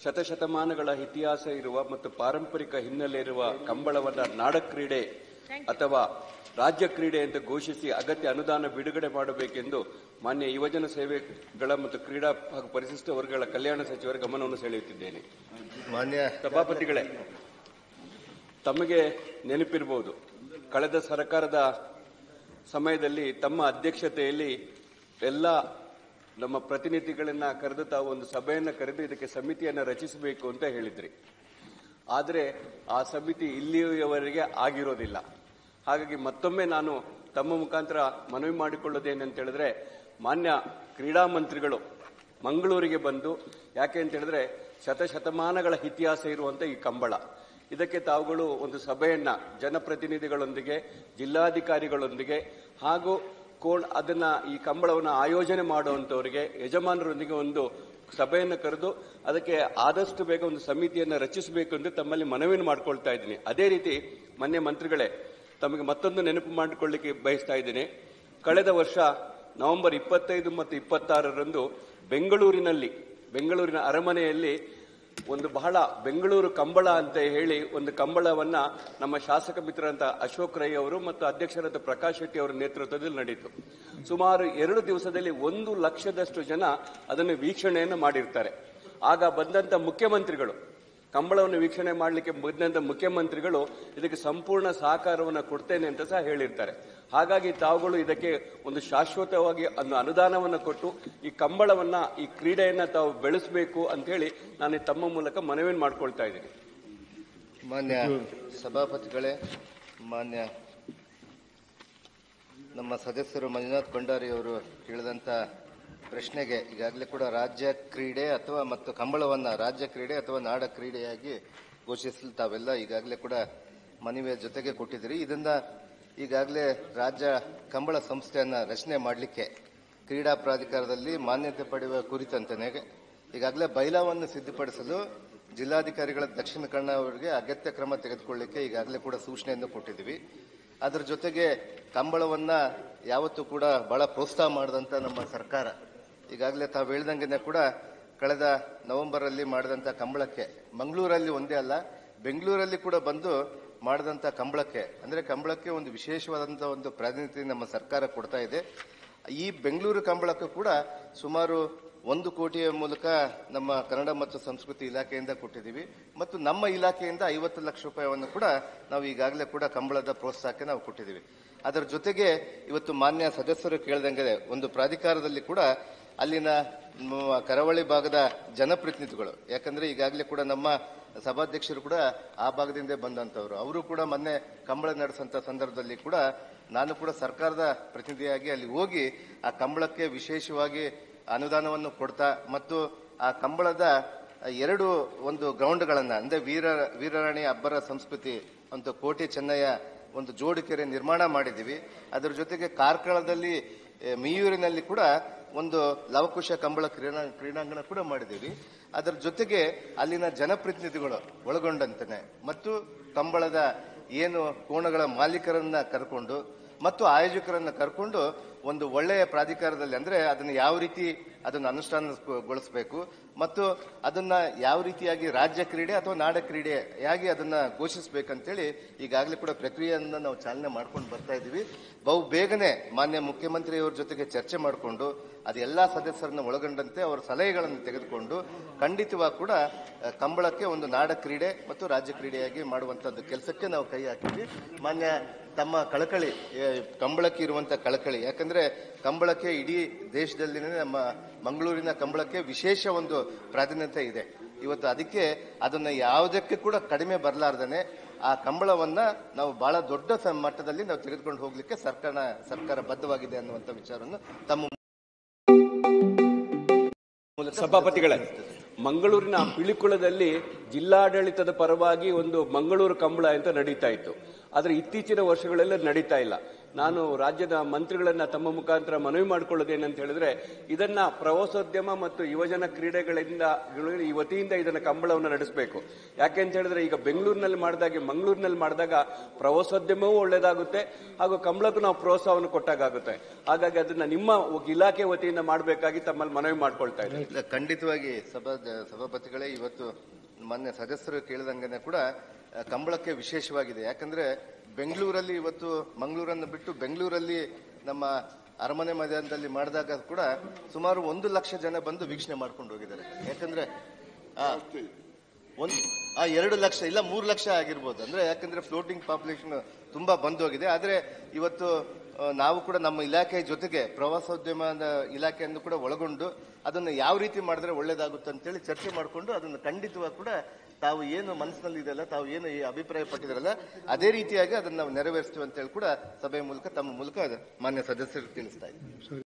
ಶತಶತಮಾನಗಳ ಇತಿಹಾಸ ಇರುವ ಮತ್ತು ಪಾರಂಪರಿಕ ಹಿನ್ನೆಲೆ ಇರುವ ಕಂಬಳವನ್ನ ನಾಡ ಕ್ರೀಡೆ ಅಥವಾ ರಾಜ್ಯ ಕ್ರೀಡೆ ಅಂತ ಘೋಷಿಸಿ ಅಗತ್ಯ ಅನುದಾನ ಬಿಡುಗಡೆ ಮಾಡಬೇಕೆಂದು ಮಾನ್ಯ ಯುವಜನ ಸೇವೆಗಳ ಮತ್ತು ಕ್ರೀಡಾ ಹಾಗೂ ಪರಿಶಿಷ್ಟ ವರ್ಗಗಳ ಕಲ್ಯಾಣ ಸಚಿವರ ಗಮನವನ್ನು ಸೆಳೆಯುತ್ತಿದ್ದೇನೆ ಮಾನ್ಯ ಸಭಾಪತಿಗಳೇ ತಮಗೆ ನೆನಪಿರಬಹುದು ಕಳೆದ ಸರ್ಕಾರದ ಸಮಯದಲ್ಲಿ ತಮ್ಮ ಅಧ್ಯಕ್ಷತೆಯಲ್ಲಿ ಎಲ್ಲ ನಮ್ಮ ಪ್ರತಿನಿಧಿಗಳನ್ನ ಕರೆದು ತಾವು ಒಂದು ಸಭೆಯನ್ನ ಕರೆದು ಇದಕ್ಕೆ ಸಮಿತಿಯನ್ನ ರಚಿಸಬೇಕು ಅಂತ ಹೇಳಿದ್ರಿ ಆದರೆ ಆ ಸಮಿತಿ ಇಲ್ಲಿಯವರೆಗೆ ಆಗಿರೋದಿಲ್ಲ ಹಾಗಾಗಿ ಮತ್ತೊಮ್ಮೆ ನಾನು ತಮ್ಮ ಮುಖಾಂತರ ಮನವಿ ಮಾಡಿಕೊಳ್ಳೋದೇನಂತ ಹೇಳಿದ್ರೆ ಮಾನ್ಯ ಕ್ರೀಡಾ ಮಂತ್ರಿಗಳು ಮಂಗಳೂರಿಗೆ ಬಂದು ಯಾಕೆ ಅಂತ ಹೇಳಿದ್ರೆ ಶತಶತಮಾನಗಳ ಇತಿಹಾಸ ಇರುವಂತ ಈ ಕಂಬಳ ಇದಕ್ಕೆ ತಾವುಗಳು ಒಂದು ಸಭೆಯನ್ನ ಜನಪ್ರತಿನಿಧಿಗಳೊಂದಿಗೆ ಜಿಲ್ಲಾಧಿಕಾರಿಗಳೊಂದಿಗೆ ಹಾಗೂ ಕೋಡ್ ಅದನ್ನ ಈ ಕಂಬಳವನ್ನು ಆಯೋಜನೆ ಮಾಡುವಂತವರಿಗೆ ಯಜಮಾನರೊಂದಿಗೆ ಒಂದು ಸಭೆಯನ್ನು ಕರೆದು ಅದಕ್ಕೆ ಆದಷ್ಟು ಬೇಗ ಒಂದು ಸಮಿತಿಯನ್ನು ರಚಿಸಬೇಕು ಎಂದು ತಮ್ಮಲ್ಲಿ ಮನವಿಯನ್ನು ಮಾಡ್ಕೊಳ್ತಾ ಇದ್ದೀನಿ ಅದೇ ರೀತಿ ಮಾನ್ಯ ಮಂತ್ರಿಗಳೇ ತಮಗೆ ಮತ್ತೊಂದು ನೆನಪು ಮಾಡಿಕೊಳ್ಳಿಕ್ಕೆ ಬಯಸ್ತಾ ಇದ್ದೀನಿ ಕಳೆದ ವರ್ಷ ನವೆಂಬರ್ ಇಪ್ಪತ್ತೈದು ಮತ್ತು ಇಪ್ಪತ್ತಾರರಂದು ಬೆಂಗಳೂರಿನಲ್ಲಿ ಬೆಂಗಳೂರಿನ ಅರಮನೆಯಲ್ಲಿ ಒಂದು ಬಹಳ ಬೆಂಗಳೂರು ಕಂಬಳ ಅಂತ ಹೇಳಿ ಒಂದು ಕಂಬಳವನ್ನ ನಮ್ಮ ಶಾಸಕ ಮಿತ್ರರಂತ ಅಶೋಕ್ ರೈ ಅವರು ಮತ್ತು ಅಧ್ಯಕ್ಷರಾದ ಪ್ರಕಾಶ್ ಶೆಟ್ಟಿ ಅವರ ನೇತೃತ್ವದಲ್ಲಿ ನಡೆಯಿತು ಸುಮಾರು ಎರಡು ದಿವಸದಲ್ಲಿ ಒಂದು ಲಕ್ಷದಷ್ಟು ಜನ ಅದನ್ನು ವೀಕ್ಷಣೆಯನ್ನು ಮಾಡಿರ್ತಾರೆ ಆಗ ಬಂದಂತ ಮುಖ್ಯಮಂತ್ರಿಗಳು ಕಂಬಳವನ್ನು ವೀಕ್ಷಣೆ ಮಾಡಲಿಕ್ಕೆ ಬಂದಂತ ಮುಖ್ಯಮಂತ್ರಿಗಳು ಇದಕ್ಕೆ ಸಂಪೂರ್ಣ ಸಹಕಾರವನ್ನು ಕೊಡ್ತೇನೆ ಅಂತ ಸಹ ಹೇಳಿರ್ತಾರೆ ಹಾಗಾಗಿ ತಾವುಗಳು ಇದಕ್ಕೆ ಒಂದು ಶಾಶ್ವತವಾಗಿ ಒಂದು ಅನುದಾನವನ್ನು ಕೊಟ್ಟು ಈ ಕಂಬಳವನ್ನ ಈ ಕ್ರೀಡೆಯನ್ನ ತಾವು ಬೆಳೆಸಬೇಕು ಅಂತ ಹೇಳಿ ನಾನು ತಮ್ಮ ಮೂಲಕ ಮನವಿಯನ್ನು ಮಾಡ್ಕೊಳ್ತಾ ಇದ್ದೀನಿ ಮಾನ್ಯ ಸಭಾಪತಿಗಳೇ ಮಾನ್ಯ ನಮ್ಮ ಸದಸ್ಯರು ಮಂಜುನಾಥ್ ಭಂಡಾರಿ ಅವರು ಕೇಳಿದಂತ ಪ್ರಶ್ನೆಗೆ ಈಗಾಗಲೇ ಕೂಡ ರಾಜ್ಯ ಕ್ರೀಡೆ ಅಥವಾ ಮತ್ತು ಕಂಬಳವನ್ನ ರಾಜ್ಯ ಕ್ರೀಡೆ ಅಥವಾ ನಾಡ ಕ್ರೀಡೆಯಾಗಿ ಘೋಷಿಸಲು ತಾವೆಲ್ಲ ಈಗಾಗಲೇ ಕೂಡ ಮನವಿಯ ಜೊತೆಗೆ ಕೊಟ್ಟಿದ್ದೀರಿ ಇದನ್ನ ಈಗಾಗಲೇ ರಾಜ್ಯ ಕಂಬಳ ಸಂಸ್ಥೆಯನ್ನ ರಚನೆ ಮಾಡಲಿಕ್ಕೆ ಕ್ರೀಡಾ ಪ್ರಾಧಿಕಾರದಲ್ಲಿ ಮಾನ್ಯತೆ ಪಡೆಯುವ ಕುರಿತಂತೆ ಈಗಾಗಲೇ ಬೈಲಾವನ್ನು ಸಿದ್ಧಪಡಿಸಲು ಜಿಲ್ಲಾಧಿಕಾರಿಗಳ ದಕ್ಷಿಣ ಕನ್ನಡ ಅವರಿಗೆ ಅಗತ್ಯ ಕ್ರಮ ತೆಗೆದುಕೊಳ್ಳಿಕ್ಕೆ ಈಗಾಗಲೇ ಕೂಡ ಸೂಚನೆಯನ್ನು ಕೊಟ್ಟಿದ್ದೀವಿ ಅದರ ಜೊತೆಗೆ ಕಂಬಳವನ್ನ ಯಾವತ್ತೂ ಕೂಡ ಬಹಳ ಪ್ರೋತ್ಸಾಹ ಮಾಡಿದಂತ ನಮ್ಮ ಸರ್ಕಾರ ಈಗಾಗಲೇ ತಾವು ಹೇಳ್ದಂಗೆ ಕೂಡ ಕಳೆದ ನವೆಂಬರ್ ಅಲ್ಲಿ ಮಾಡಿದಂತ ಕಂಬಳಕ್ಕೆ ಮಂಗಳೂರಲ್ಲಿ ಒಂದೇ ಅಲ್ಲ ಬೆಂಗಳೂರಲ್ಲಿ ಕೂಡ ಬಂದು ಮಾಡಿದಂತ ಕಂಬಳಕ್ಕೆ ಅಂದ್ರೆ ಕಂಬಳಕ್ಕೆ ಒಂದು ವಿಶೇಷವಾದಂತಹ ಒಂದು ಪ್ರಾತಿನಿಧ್ಯ ನಮ್ಮ ಸರ್ಕಾರ ಕೊಡ್ತಾ ಇದೆ ಈ ಬೆಂಗಳೂರು ಕಂಬಳಕ್ಕೂ ಕೂಡ ಸುಮಾರು ಒಂದು ಕೋಟಿಯ ಮೂಲಕ ನಮ್ಮ ಕನ್ನಡ ಮತ್ತು ಸಂಸ್ಕೃತಿ ಇಲಾಖೆಯಿಂದ ಕೊಟ್ಟಿದ್ದೀವಿ ಮತ್ತು ನಮ್ಮ ಇಲಾಖೆಯಿಂದ ಐವತ್ತು ಲಕ್ಷ ರೂಪಾಯಿಯನ್ನು ಕೂಡ ನಾವು ಈಗಾಗಲೇ ಕೂಡ ಕಂಬಳದ ಪ್ರೋತ್ಸಾಹಕ್ಕೆ ನಾವು ಕೊಟ್ಟಿದ್ದೀವಿ ಅದರ ಜೊತೆಗೆ ಇವತ್ತು ಮಾನ್ಯ ಸದಸ್ಯರು ಕೇಳ್ದಂಗೆ ಒಂದು ಪ್ರಾಧಿಕಾರದಲ್ಲಿ ಕೂಡ ಅಲ್ಲಿನ ಮ್, ಕರಾವಳಿ ಭಾಗದ ಜನಪ್ರತಿನಿಧಿಗಳು ಯಾಕಂದ್ರೆ ಈಗಾಗಲೇ ಕೂಡ ನಮ್ಮ ಸಭಾಧ್ಯಕ್ಷರು ಕೂಡ ಆ ಭಾಗದಿಂದ ಬಂದಂತವರು ಅವರು ಕೂಡ ಮೊನ್ನೆ ಕಂಬಳ ನಡೆಸಂತ ಸಂದರ್ಭದಲ್ಲಿ ಕೂಡ ನಾನು ಕೂಡ ಸರ್ಕಾರದ ಪ್ರತಿನಿಧಿಯಾಗಿ ಅಲ್ಲಿ ಹೋಗಿ ಆ ಕಂಬಳಕ್ಕೆ ವಿಶೇಷವಾಗಿ ಅನುದಾನವನ್ನು ಕೊಡ್ತಾ ಮತ್ತು ಆ ಕಂಬಳದ ಎರಡು ಒಂದು ಗ್ರೌಂಡ್ಗಳನ್ನ ಅಂದ್ರೆ ವೀರ ವೀರರಾಣಿ ಅಬ್ಬರ ಸಂಸ್ಕೃತಿ ಒಂದು ಕೋಟೆ ಚೆನ್ನಯ್ಯ ಒಂದು ಜೋಡಿಕೆರೆ ನಿರ್ಮಾಣ ಮಾಡಿದ್ದೀವಿ ಅದರ ಜೊತೆಗೆ ಕಾರ್ಕಳದಲ್ಲಿ ಎ, ಮೀಯೂರಿನಲ್ಲಿ ಕೂಡ ಒಂದು ಲವಕುಶ ಕಂಬಳ ಕ್ರೀಡಾ ಕ್ರೀಡಾಂಗಣ ಕೂಡ ಮಾಡಿದ್ದೀವಿ ಅದರ ಜೊತೆಗೆ ಅಲ್ಲಿನ ಜನಪ್ರತಿನಿಧಿಗಳು ಒಳಗೊಂಡಂತೆ ಮತ್ತು ಕಂಬಳದ ಏನು ಕೋಣಗಳ ಮಾಲೀಕರನ್ನ ಕರ್ಕೊಂಡು ಮತ್ತು ಆಯೋಜಕರನ್ನ ಕರ್ಕೊಂಡು ಒಂದು ಒಳ್ಳೆಯ ಪ್ರಾಧಿಕಾರದಲ್ಲಿ ಅಂದ್ರೆ ಅದನ್ನು ಯಾವ ರೀತಿ ಅದನ್ನು ಅನುಷ್ಠಾನಗೊಳಿಸಬೇಕು ಮತ್ತು ಅದನ್ನ ಯಾವ ರೀತಿಯಾಗಿ ರಾಜ್ಯ ಕ್ರೀಡೆ ಅಥವಾ ನಾಡ ಕ್ರೀಡೆ ಹೇಗೆ ಅದನ್ನ ಘೋಷಿಸಬೇಕಂತೇಳಿ ಈಗಾಗಲೇ ಕೂಡ ಪ್ರಕ್ರಿಯೆಯನ್ನ ನಾವು ಚಾಲನೆ ಮಾಡ್ಕೊಂಡು ಬರ್ತಾ ಇದ್ದೀವಿ ಬಹು ಬೇಗನೆ ಮಾನ್ಯ ಮುಖ್ಯಮಂತ್ರಿಯವರ ಜೊತೆಗೆ ಚರ್ಚೆ ಮಾಡಿಕೊಂಡು ಅದು ಎಲ್ಲಾ ಸದಸ್ಯರನ್ನ ಒಳಗೊಂಡಂತೆ ಅವರ ಸಲಹೆಗಳನ್ನು ತೆಗೆದುಕೊಂಡು ಖಂಡಿತವಾಗಿ ಕೂಡ ಅಹ್, ಕಂಬಳಕ್ಕೆ ಒಂದು ನಾಡ ಕ್ರೀಡೆ ಮತ್ತು ರಾಜ್ಯ ಕ್ರೀಡೆಯಾಗಿ ಮಾಡುವಂತದ್ದು ಕೆಲಸಕ್ಕೆ ನಾವು ಕೈ ಹಾಕಿದ್ವಿ ಮಾನ್ಯ ತಮ್ಮ ಕಳಕಳಿ ಏ, ಕಂಬಳಕ್ಕೆ ಇರುವಂತ ಕಳಕಳಿ ಯಾಕಂದ್ರೆ ಕಂಬಳಕ್ಕೆ ಇಡೀ ದೇಶದಲ್ಲಿನೇ ನಮ್ಮ ಮಂಗಳೂರಿನ ಕಂಬಳಕ್ಕೆ ವಿಶೇಷ ಒಂದು ಪ್ರಾಧಾನ್ಯತೆ ಇದೆ ಇವತ್ತು ಅದಕ್ಕೆ ಅದನ್ನ ಯಾವುದಕ್ಕೆ ಕೂಡ ಕಡಿಮೆ ಬರಲಾರ್ದೇನೆ ಆ ಕಂಬಳವನ್ನ ನಾವು ಬಹಳ ದೊಡ್ಡ ಸ- ಮಟ್ಟದಲ್ಲಿ ನಾವು ತೆಗೆದುಕೊಂಡು ಹೋಗ್ಲಿಕ್ಕೆ ಸರ್ಕಾರ ಸರ್ಕಾರ ಬದ್ಧವಾಗಿದೆ ಅನ್ನುವಂತ ವಿಚಾರವನ್ನು ತಮ್ಮ ಸಭಾಪತಿಗಳೇ ಮಂಗಳೂರಿನ ಪಿಳಿಕುಳದಲ್ಲಿ ಜಿಲ್ಲಾಡಳಿತದ ಪರವಾಗಿ ಒಂದು ಮಂಗಳೂರು ಕಂಬಳ ಅಂತ ನಡೀತಾ ಇತ್ತು ಆದ್ರೆ ಇತ್ತೀಚಿನ ವರ್ಷಗಳಲ್ಲಿ ನಡೀತಾ ಇಲ್ಲ ನಾನು ರಾಜ್ಯದ ಮಂತ್ರಿಗಳನ್ನ ತಮ್ಮ ಮುಖಾಂತರ ಮನವಿ ಮಾಡಿಕೊಳ್ಳೋದೇನಂತ ಹೇಳಿದ್ರೆ ಇದನ್ನ ಪ್ರವಾಸೋದ್ಯಮ ಮತ್ತು ಯುವಜನ ಕ್ರೀಡೆಗಳಿಂದ ಈ ವತಿಯಿಂದ ಇದನ್ನ ಕಂಬಳವನ್ನು ನಡೆಸಬೇಕು ಯಾಕೆ ಅಂತ ಹೇಳಿದ್ರೆ ಈಗ ಬೆಂಗಳೂರಿನಲ್ಲಿ ಮಾಡಿದಾಗೆ ಮಂಗಳೂರಿನಲ್ಲಿ ಮಾಡಿದಾಗ ಪ್ರವಾಸೋದ್ಯಮವೂ ಒಳ್ಳೇದಾಗುತ್ತೆ ಹಾಗೂ ಕಂಬಳಕ್ಕೂ ನಾವು ಪ್ರೋತ್ಸಾಹವನ್ನು ಕೊಟ್ಟಾಗುತ್ತೆ ಹಾಗಾಗಿ ಅದನ್ನ ನಿಮ್ಮ ಇಲಾಖೆ ವತಿಯಿಂದ ಮಾಡಬೇಕಾಗಿ ತಮ್ಮಲ್ಲಿ ಮನವಿ ಮಾಡ್ಕೊಳ್ತಾ ಇದ್ದೀನಿ ಇಲ್ಲ, ಖಂಡಿತವಾಗಿ ಸಭಾ ಸಭಾಪತಿಗಳೇ ಇವತ್ತು ಮಾನ್ಯ ಸದಸ್ಯರು ಕೇಳಿದಂಗೆನೆ ಕೂಡ ಆ, ಕಂಬಳಕ್ಕೆ ವಿಶೇಷವಾಗಿದೆ ಯಾಕಂದ್ರೆ ಬೆಂಗಳೂರಲ್ಲಿ ಇವತ್ತು ಮಂಗಳೂರನ್ನು ಬಿಟ್ಟು ಬೆಂಗಳೂರಲ್ಲಿ ನಮ್ಮ ಅರಮನೆ ಮೈದಾನದಲ್ಲಿ ಮಾಡಿದಾಗ ಕೂಡ ಸುಮಾರು ಒಂದು ಲಕ್ಷ ಜನ ಬಂದು ವೀಕ್ಷಣೆ ಮಾಡ್ಕೊಂಡು ಹೋಗಿದ್ದಾರೆ ಯಾಕಂದ್ರೆ ಆ, ಒಂದ್ ಆ ಎರಡು ಲಕ್ಷ ಇಲ್ಲ ಮೂರು ಲಕ್ಷ ಆಗಿರ್ಬೋದು ಅಂದ್ರೆ ಯಾಕಂದ್ರೆ ಫ್ಲೋಟಿಂಗ್ ಪಾಪ್ಯುಲೇಷನ್ ತುಂಬಾ ಬಂದ್ ಹೋಗಿದೆ ಆದ್ರೆ ಇವತ್ತು ಆ, ನಾವು ಕೂಡ ನಮ್ಮ ಇಲಾಖೆ ಜೊತೆಗೆ ಪ್ರವಾಸೋದ್ಯಮದ ಇಲಾಖೆಯನ್ನು ಕೂಡ ಒಳಗೊಂಡು ಅದನ್ನು ಯಾವ ರೀತಿ ಮಾಡಿದ್ರೆ ಒಳ್ಳೇದಾಗುತ್ತೆ ಅಂತೇಳಿ ಚರ್ಚೆ ಮಾಡಿಕೊಂಡು ಅದನ್ನು ಖಂಡಿತವಾಗಿ ಕೂಡ ತಾವು ಏನು ಮನಸ್ಸಿನಲ್ಲಿ ಇದೆಯಲ್ಲ ತಾವು ಏನು ಈ ಅಭಿಪ್ರಾಯ ಪಟ್ಟಿದಾರಲ್ಲ ಅದೇ ರೀತಿಯಾಗಿ ಅದನ್ನು ನಾವು ನೆರವೇರಿಸ್ತೀವಿ ಅಂತೇಳಿ ಕೂಡ ಸಭೆಯ ಮೂಲಕ ತಮ್ಮ ಮೂಲಕ ಮಾನ್ಯ ಸದಸ್ಯರು ತಿಳಿಸ್ತಾ ಇದ್ದೀವಿ